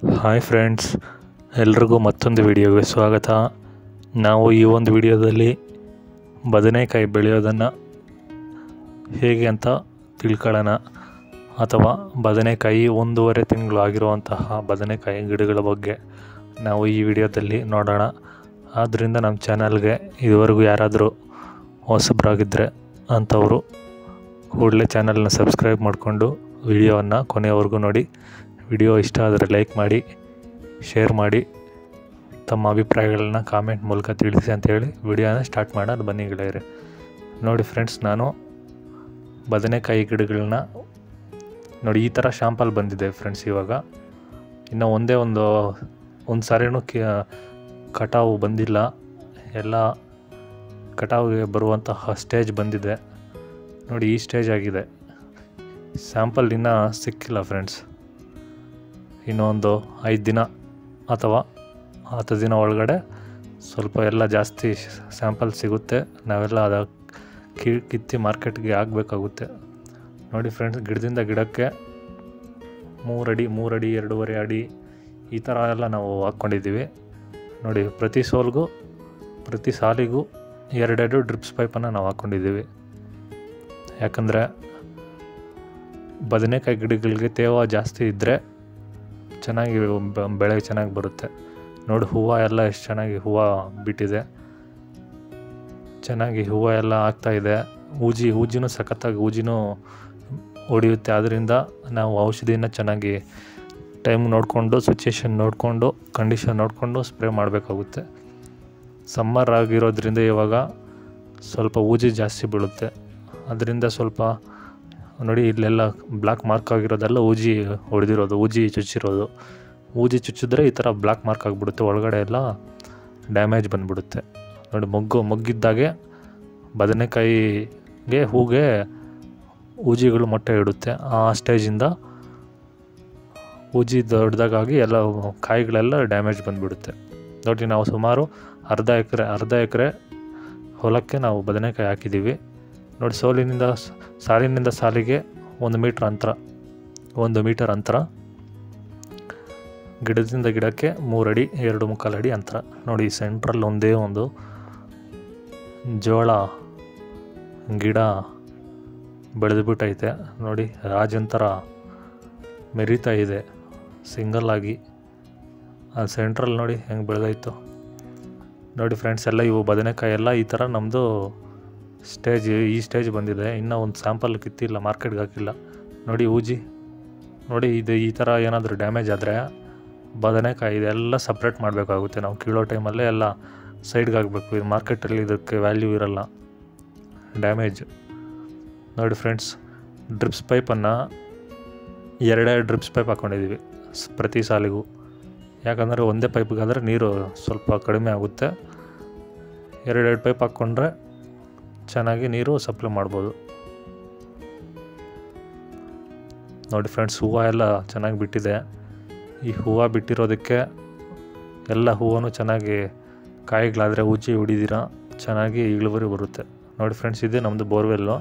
hi friends ಎಲ್ರಿಗೂ ಮತ್ತೊಂದು ವಿಡಿಯೋಗೆ ಸ್ವಾಗತ ನಾವು ಈ ಒಂದು ವಿಡಿಯೋದಲ್ಲಿ ಬದನೆಕಾಯಿ ಬೆಳೆಯೋದನ್ನು ಹೇಗೆ ಅಂತ ತಿಳ್ಕೊಳ್ಳೋಣ ಅಥವಾ ಬದನೆಕಾಯಿ ಒಂದೂವರೆ ತಿಂಗಳು ಆಗಿರುವಂತಹ ಬದನೆಕಾಯಿ ಗಿಡಗಳ ಬಗ್ಗೆ ನಾವು ಈ ವಿಡಿಯೋದಲ್ಲಿ ನೋಡೋಣ ಆದ್ದರಿಂದ ನಮ್ಮ ಚಾನಲ್ಗೆ ಇದುವರೆಗೂ ಯಾರಾದರೂ ಹೊಸಬರಾಗಿದ್ದರೆ ಅಂಥವರು ಕೂಡಲೇ ಚಾನಲ್ನ ಸಬ್ಸ್ಕ್ರೈಬ್ ಮಾಡಿಕೊಂಡು ವಿಡಿಯೋವನ್ನು ಕೊನೆಯವರೆಗೂ ನೋಡಿ ವಿಡಿಯೋ ಇಷ್ಟ ಆದರೆ ಲೈಕ್ ಮಾಡಿ ಶೇರ್ ಮಾಡಿ ತಮ್ಮ ಅಭಿಪ್ರಾಯಗಳನ್ನ ಕಾಮೆಂಟ್ ಮೂಲಕ ತಿಳಿಸಿ ಅಂತೇಳಿ ವಿಡಿಯೋನ ಸ್ಟಾರ್ಟ್ ಮಾಡೋದು ಬನ್ನಿ ಗೆಳೆಯರೆ ನೋಡಿ ಫ್ರೆಂಡ್ಸ್ ನಾನು ಬದನೆಕಾಯಿ ಗಿಡಗಳನ್ನ ನೋಡಿ ಈ ಥರ ಶಾಂಪಲ್ ಬಂದಿದೆ ಫ್ರೆಂಡ್ಸ್ ಇವಾಗ ಇನ್ನು ಒಂದೇ ಒಂದು ಒಂದು ಸಾರಿನೂ ಕಿ ಕಟಾವು ಬಂದಿಲ್ಲ ಎಲ್ಲ ಕಟಾವಿಗೆ ಬರುವಂತಹ ಸ್ಟೇಜ್ ಬಂದಿದೆ ನೋಡಿ ಈ ಸ್ಟೇಜ್ ಆಗಿದೆ ಸ್ಯಾಂಪಲ್ ಇನ್ನೂ ಸಿಕ್ಕಿಲ್ಲ ಫ್ರೆಂಡ್ಸ್ ಇನ್ನೊಂದು ಐದು ದಿನ ಅಥವಾ ಹತ್ತು ದಿನ ಒಳಗಡೆ ಸ್ವಲ್ಪ ಎಲ್ಲ ಜಾಸ್ತಿ ಸ್ಯಾಂಪಲ್ ಸಿಗುತ್ತೆ ನಾವೆಲ್ಲ ಅದ ಕಿ ಕಿತ್ತಿ ಮಾರ್ಕೆಟ್ಗೆ ಹಾಕಬೇಕಾಗುತ್ತೆ ನೋಡಿ ಫ್ರೆಂಡ್ಸ್ ಗಿಡದಿಂದ ಗಿಡಕ್ಕೆ ಮೂರಡಿ ಮೂರಡಿ ಎರಡೂವರೆ ಅಡಿ ಈ ಥರ ಎಲ್ಲ ನಾವು ಹಾಕ್ಕೊಂಡಿದ್ದೀವಿ ನೋಡಿ ಪ್ರತಿ ಸೋಲ್ಗೂ ಪ್ರತಿ ಸಾಲಿಗೂ ಎರಡೆರಡು ಡ್ರಿಪ್ಸ್ ಪೈಪನ್ನು ನಾವು ಹಾಕ್ಕೊಂಡಿದ್ದೀವಿ ಯಾಕಂದರೆ ಬದನೆಕಾಯಿ ಗಿಡಗಳಿಗೆ ತೇವ ಜಾಸ್ತಿ ಇದ್ದರೆ ಚೆನ್ನಾಗಿ ಬ- ಬೆಳೆ ಚೆನ್ನಾಗಿ ಬರುತ್ತೆ ನೋಡಿ ಹೂವು ಎಲ್ಲ ಎಷ್ಟು ಚೆನ್ನಾಗಿ ಹೂವು ಬಿಟ್ಟಿದೆ ಚೆನ್ನಾಗಿ ಹೂವು ಎಲ್ಲ ಆಗ್ತಾ ಇದೆ ಊಜಿ ಊಜಿನೂ ಸಖತ್ತಾಗಿ ಊಜಿನೂ ಹೊಡೆಯುತ್ತೆ ಆದ್ದರಿಂದ ನಾವು ಔಷಧಿನ ಚೆನ್ನಾಗಿ ಟೈಮ್ ನೋಡಿಕೊಂಡು ಸಿಚುಯೇಷನ್ ನೋಡಿಕೊಂಡು ಕಂಡೀಷನ್ ನೋಡಿಕೊಂಡು ಸ್ಪ್ರೇ ಮಾಡಬೇಕಾಗುತ್ತೆ ಸಮ್ಮರ್ ಆಗಿರೋದ್ರಿಂದ ಇವಾಗ ಸ್ವಲ್ಪ ಊಜಿ ಜಾಸ್ತಿ ಬೀಳುತ್ತೆ ಅದರಿಂದ ಸ್ವಲ್ಪ ನೋಡಿ ಇಲ್ಲೆಲ್ಲ ಬ್ಲ್ಯಾಕ್ ಮಾರ್ಕ್ ಆಗಿರೋದೆಲ್ಲ ಊಜಿ ಹೊಡೆದಿರೋದು ಊಜಿ ಚುಚ್ಚಿರೋದು ಊಜಿ ಚುಚ್ಚಿದ್ರೆ ಈ ಥರ ಬ್ಲ್ಯಾಕ್ ಮಾರ್ಕ್ ಆಗಿಬಿಡುತ್ತೆ ಒಳಗಡೆ ಎಲ್ಲ ಡ್ಯಾಮೇಜ್ ಬಂದುಬಿಡುತ್ತೆ ನೋಡಿ ಮೊಗ್ಗು ಮೊಗ್ಗಿದ್ದಾಗೆ ಬದನೆಕಾಯಿಗೆ ಹೂಗೆ ಊಜಿಗಳು ಮೊಟ್ಟೆ ಇಡುತ್ತೆ ಆ ಸ್ಟೇಜಿಂದ ಊಜಿ ದೊಡ್ಡದಾಗಿ ಎಲ್ಲ ಕಾಯಿಗಳೆಲ್ಲ ಡ್ಯಾಮೇಜ್ ಬಂದುಬಿಡುತ್ತೆ ನೋಡಿ ನಾವು ಸುಮಾರು ಅರ್ಧ ಎಕರೆ ಅರ್ಧ ಎಕರೆ ಹೊಲಕ್ಕೆ ನಾವು ಬದನೆಕಾಯಿ ಹಾಕಿದ್ದೀವಿ ನೋಡಿ ಸೋಲಿನಿಂದ ಸ- ಸಾಲಿನಿಂದ ಸಾಲಿಗೆ ಒಂದು ಮೀಟ್ರ್ ಅಂತರ ಒಂದು ಮೀಟರ್ ಅಂತರ ಗಿಡದಿಂದ ಗಿಡಕ್ಕೆ ಮೂರಡಿ ಎರಡು ಮುಕ್ಕಾಲು ಅಡಿ ಅಂತರ ನೋಡಿ ಸೆಂಟ್ರಲ್ ಒಂದೇ ಒಂದು ಜೋಳ ಗಿಡ ಬೆಳೆದುಬಿಟ್ಟೈತೆ ನೋಡಿ ರಾಜಂತರ ಮೆರಿತಾ ಇದೆ ಸಿಂಗಲ್ ಆಗಿ ಆ ಸೆಂಟ್ರಲ್ ನೋಡಿ ಹೆಂಗೆ ಬೆಳೆದೈತು ನೋಡಿ ಫ್ರೆಂಡ್ಸ್ ಎಲ್ಲ ಇವು ಬದನೆಕಾಯಿ ಎಲ್ಲ ಈ ಥರ ನಮ್ಮದು ಸ್ಟೇಜ್ ಈ ಸ್ಟೇಜ್ ಬಂದಿದೆ ಇನ್ನೂ ಒಂದು ಸ್ಯಾಂಪಲ್ ಕಿತ್ತಿಲ್ಲ ಮಾರ್ಕೆಟ್ಗೆ ಹಾಕಿಲ್ಲ ನೋಡಿ ಊಜಿ ನೋಡಿ ಇದು ಈ ಥರ ಏನಾದರೂ ಡ್ಯಾಮೇಜ್ ಆದರೆ ಬದನೆಕಾಯಿ ಇದೆಲ್ಲ ಸಪ್ರೇಟ್ ಮಾಡಬೇಕಾಗುತ್ತೆ ನಾವು ಕೀಳೋ ಟೈಮಲ್ಲೇ ಎಲ್ಲ ಸೈಡ್ಗೆ ಹಾಕಬೇಕು ಇದು ಮಾರ್ಕೆಟಲ್ಲಿ ಇದಕ್ಕೆ ವ್ಯಾಲ್ಯೂ ಇರಲ್ಲ ಡ್ಯಾಮೇಜ್ ನೋಡಿ ಫ್ರೆಂಡ್ಸ್ ಡ್ರಿಪ್ಸ್ ಪೈಪನ್ನು ಎರಡೆರಡು ಡ್ರಿಪ್ಸ್ ಪೈಪ್ ಹಾಕ್ಕೊಂಡಿದ್ದೀವಿ ಸ್- ಪ್ರತಿ ಸಾಲಿಗೂ ಯಾಕಂದರೆ ಒಂದೇ ಪೈಪ್ಗಾದರೆ ನೀರು ಸ್ವಲ್ಪ ಕಡಿಮೆ ಆಗುತ್ತೆ ಎರಡೆರಡು ಪೈಪ್ ಹಾಕ್ಕೊಂಡ್ರೆ ಚೆನ್ನಾಗಿ ನೀರು ಸಪ್ಲೈ ಮಾಡ್ಬೋದು ನೋಡಿ ಫ್ರೆಂಡ್ಸ್ ಹೂವು ಎಲ್ಲ ಚೆನ್ನಾಗಿ ಬಿಟ್ಟಿದೆ ಈ ಹೂವು ಬಿಟ್ಟಿರೋದಕ್ಕೆ ಎಲ್ಲ ಹೂವನ್ನು ಚೆನ್ನಾಗಿ ಕಾಯಿಗಳಾದರೆ ಉಜ್ಜಿ ಹೊಡಿದಿರ ಚೆನ್ನಾಗಿ ಇಳುವರಿ ಬರುತ್ತೆ ನೋಡಿ ಫ್ರೆಂಡ್ಸ್ ಇದೆ ನಮ್ಮದು ಬೋರ್ವೆಲ್ಲು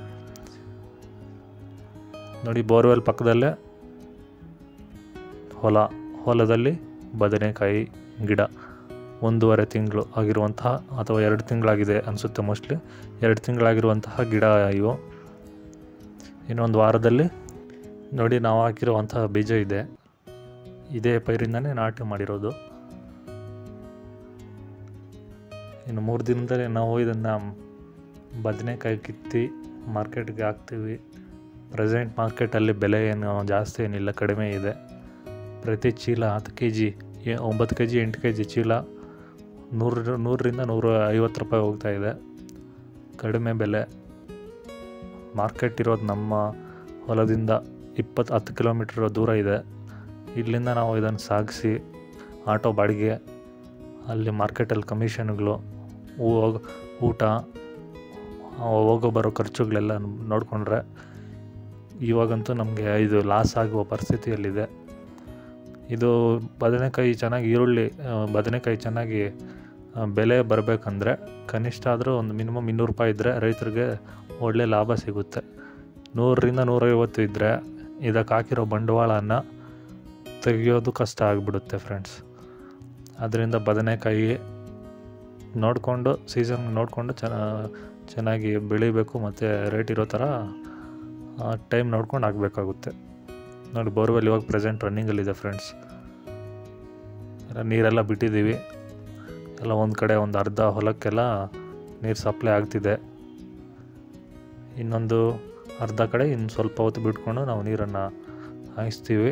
ನೋಡಿ ಬೋರ್ವೆಲ್ ಪಕ್ಕದಲ್ಲೇ ಹೊಲ ಹೊಲದಲ್ಲಿ ಬದನೆಕಾಯಿ ಗಿಡ ಒಂದೂವರೆ ತಿಂಗಳು ಆಗಿರುವಂತಹ ಅಥವಾ ಎರಡು ತಿಂಗಳಾಗಿದೆ ಅನಿಸುತ್ತೆ ಮೋಸ್ಟ್ಲಿ ಎರಡು ತಿಂಗಳಾಗಿರುವಂತಹ ಗಿಡ ಇವು ಇನ್ನೊಂದು ವಾರದಲ್ಲಿ ನೋಡಿ ನಾವು ಹಾಕಿರುವಂತಹ ಬೀಜ ಇದೆ ಇದೇ ಪೈರಿಂದನೇ ನಾಟಿ ಮಾಡಿರೋದು ಇನ್ನು ಮೂರು ದಿನದಲ್ಲಿ ನಾವು ಇದನ್ನು ಬದನೆಕಾಯಿ ಕಿತ್ತಿ ಮಾರ್ಕೆಟ್ಗೆ ಹಾಕ್ತೀವಿ ಪ್ರೆಸೆಂಟ್ ಮಾರ್ಕೆಟಲ್ಲಿ ಬೆಲೆ ಏನು ಜಾಸ್ತಿ ಏನಿಲ್ಲ ಕಡಿಮೆ ಇದೆ ಪ್ರತಿ ಚೀಲ ಹತ್ತು ಕೆ ಜಿ ಒಂಬತ್ತು ಕೆ ಜಿ ಎಂಟು ಕೆ ಜಿ ಚೀಲ ನೂರು ನೂರರಿಂದ ನೂರ ಐವತ್ತು ರೂಪಾಯಿ ಹೋಗ್ತಾ ಇದೆ ಕಡಿಮೆ ಬೆಲೆ ಮಾರ್ಕೆಟ್ ಇರೋದು ನಮ್ಮ ಹೊಲದಿಂದ ಇಪ್ಪತ್ತು ಹತ್ತು ಕಿಲೋಮೀಟ್ರ್ ದೂರ ಇದೆ ಇಲ್ಲಿಂದ ನಾವು ಇದನ್ನು ಸಾಗಿಸಿ ಆಟೋ ಬಾಡಿಗೆ ಅಲ್ಲಿ ಮಾರ್ಕೆಟಲ್ಲಿ ಕಮಿಷನ್ಗಳು ಹೋಗ್ ಊಟ ಆ, ಹೋಗೋ ಬರೋ ಖರ್ಚುಗಳೆಲ್ಲ ನೋಡಿಕೊಂಡ್ರೆ ಇವಾಗಂತೂ ನಮಗೆ ಇದು ಲಾಸ್ ಆಗುವ ಪರಿಸ್ಥಿತಿಯಲ್ಲಿದೆ ಇದು ಬದನೆಕಾಯಿ ಚೆನ್ನಾಗಿ ಈರುಳ್ಳಿ ಆ, ಬದನೆಕಾಯಿ ಚೆನ್ನಾಗಿ ಆ, ಬೆಲೆ ಬರಬೇಕಂದ್ರೆ ಕನಿಷ್ಠ ಆದರೂ ಒಂದು ಮಿನಿಮಮ್ ಇನ್ನೂರು ರೂಪಾಯಿ ಇದ್ದರೆ ರೈತರಿಗೆ ಒಳ್ಳೆ ಲಾಭ ಸಿಗುತ್ತೆ ನೂರರಿಂದ ನೂರೈವತ್ತು ಇದ್ದರೆ ಇದಕ್ಕೆ ಹಾಕಿರೋ ಬಂಡವಾಳನ ತೆಗಿಯೋದು ಕಷ್ಟ ಆಗಿಬಿಡುತ್ತೆ ಫ್ರೆಂಡ್ಸ್ ಅದರಿಂದ ಬದನೆಕಾಯಿ ನೋಡಿಕೊಂಡು ಸೀಸನ್ ನೋಡಿಕೊಂಡು ಚೆನ್ನ ಚೆನ್ನಾಗಿ ಬೆಳಿಬೇಕು ಮತ್ತು ರೇಟ್ ಇರೋ ಥರ ಟೈಮ್ ನೋಡ್ಕೊಂಡು ಹಾಕಬೇಕಾಗುತ್ತೆ ನೋಡಿ ಬೋರ್ವೆಲ್ ಇವಾಗ ಪ್ರೆಸೆಂಟ್ ರನ್ನಿಂಗಲ್ಲಿದೆ ಫ್ರೆಂಡ್ಸ್ ಎಲ್ಲ ನೀರೆಲ್ಲ ಬಿಟ್ಟಿದ್ದೀವಿ ಎಲ್ಲ ಒಂದು ಕಡೆ ಒಂದು ಅರ್ಧ ಹೊಲಕ್ಕೆಲ್ಲ ನೀರು ಸಪ್ಲೈ ಆಗ್ತಿದೆ ಇನ್ನೊಂದು ಅರ್ಧ ಕಡೆ ಇನ್ನು ಸ್ವಲ್ಪ ಹೊತ್ತು ಬಿಟ್ಕೊಂಡು ನಾವು ನೀರನ್ನು ಹಾಯಿಸ್ತೀವಿ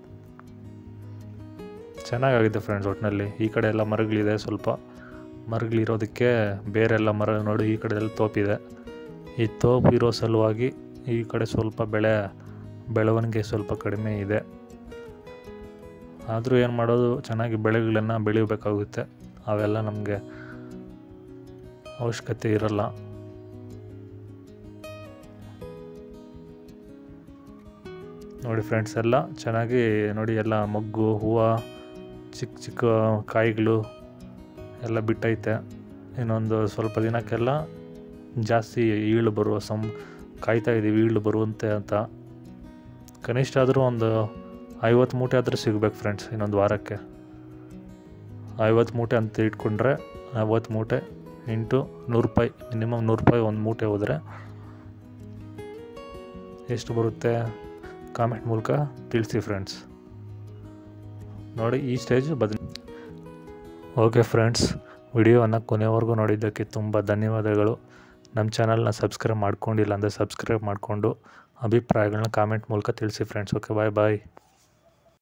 ಚೆನ್ನಾಗಾಗಿದೆ ಫ್ರೆಂಡ್ಸ್ ಒಟ್ಟಿನಲ್ಲಿ ಈ ಕಡೆ ಎಲ್ಲ ಮರಗಳಿದೆ ಸ್ವಲ್ಪ ಮರಗಳಿರೋದಕ್ಕೆ ಬೇರೆಲ್ಲ ಮರ ನೋಡಿ ಈ ಕಡೆ ಎಲ್ಲ ತೋಪಿದೆ ಈ ತೋಪು ಇರೋ ಸಲುವಾಗಿ ಈ ಕಡೆ ಸ್ವಲ್ಪ ಬೆಳೆ ಬೆಳವಣಿಗೆ ಸ್ವಲ್ಪ ಕಡಿಮೆ ಇದೆ ಆದರೂ ಏನು ಮಾಡೋದು ಚೆನ್ನಾಗಿ ಬೆಳೆಗಳನ್ನು ಬೆಳಿಬೇಕಾಗುತ್ತೆ ಅವೆಲ್ಲ ನಮಗೆ ಅವಶ್ಯಕತೆ ಇರಲ್ಲ ನೋಡಿ ಫ್ರೆಂಡ್ಸ್ ಎಲ್ಲ ಚೆನ್ನಾಗಿ ನೋಡಿ ಎಲ್ಲ ಮೊಗ್ಗು ಹೂವು ಚಿಕ್ಕ ಚಿಕ್ಕ ಕಾಯಿಗಳು ಎಲ್ಲ ಬಿಟ್ಟೈತೆ ಇನ್ನೊಂದು ಸ್ವಲ್ಪ ದಿನಕ್ಕೆಲ್ಲ ಜಾಸ್ತಿ ಈಳು ಬರುವ ಸಂ ಕಾಯ್ತಾ ಇದ್ದೀವಿ ಈಳು ಬರುವಂತೆ ಅಂತ ಕನಿಷ್ಠ ಆದರೂ ಒಂದು ಐವತ್ತು ಮೂಟೆ ಆದರೂ ಸಿಗ್ಬೇಕು ಫ್ರೆಂಡ್ಸ್ ಇನ್ನೊಂದು ವಾರಕ್ಕೆ ಐವತ್ತು ಮೂಟೆ ಅಂತ ಇಟ್ಕೊಂಡ್ರೆ ಐವತ್ತು ಮೂಟೆ ಇಂಟು ನೂರು ರೂಪಾಯಿ ಮಿನಿಮಮ್ ನೂರು ರೂಪಾಯಿ ಒಂದು ಮೂಟೆ ಹೋದರೆ ಎಷ್ಟು ಬರುತ್ತೆ ಕಾಮೆಂಟ್ ಮೂಲಕ ತಿಳಿಸಿ ಫ್ರೆಂಡ್ಸ್ ನೋಡಿ ಈ ಸ್ಟೇಜ್ ಬದಲು ಓಕೆ ಫ್ರೆಂಡ್ಸ್ ವಿಡಿಯೋವನ್ನು ಕೊನೆವರೆಗೂ ನೋಡಿದ್ದಕ್ಕೆ ತುಂಬ ಧನ್ಯವಾದಗಳು ನಮ್ಮ ಚಾನಲ್ನ ಸಬ್ಸ್ಕ್ರೈಬ್ ಮಾಡ್ಕೊಂಡಿಲ್ಲ ಅಂದರೆ ಸಬ್ಸ್ಕ್ರೈಬ್ ಮಾಡಿಕೊಂಡು ಅಭಿಪ್ರಾಯಗಳನ್ನ ಕಾಮೆಂಟ್ ಮೂಲಕ ತಿಳಿಸಿ ಫ್ರೆಂಡ್ಸ್ ಓಕೆ ಬಾಯ್ ಬಾಯ್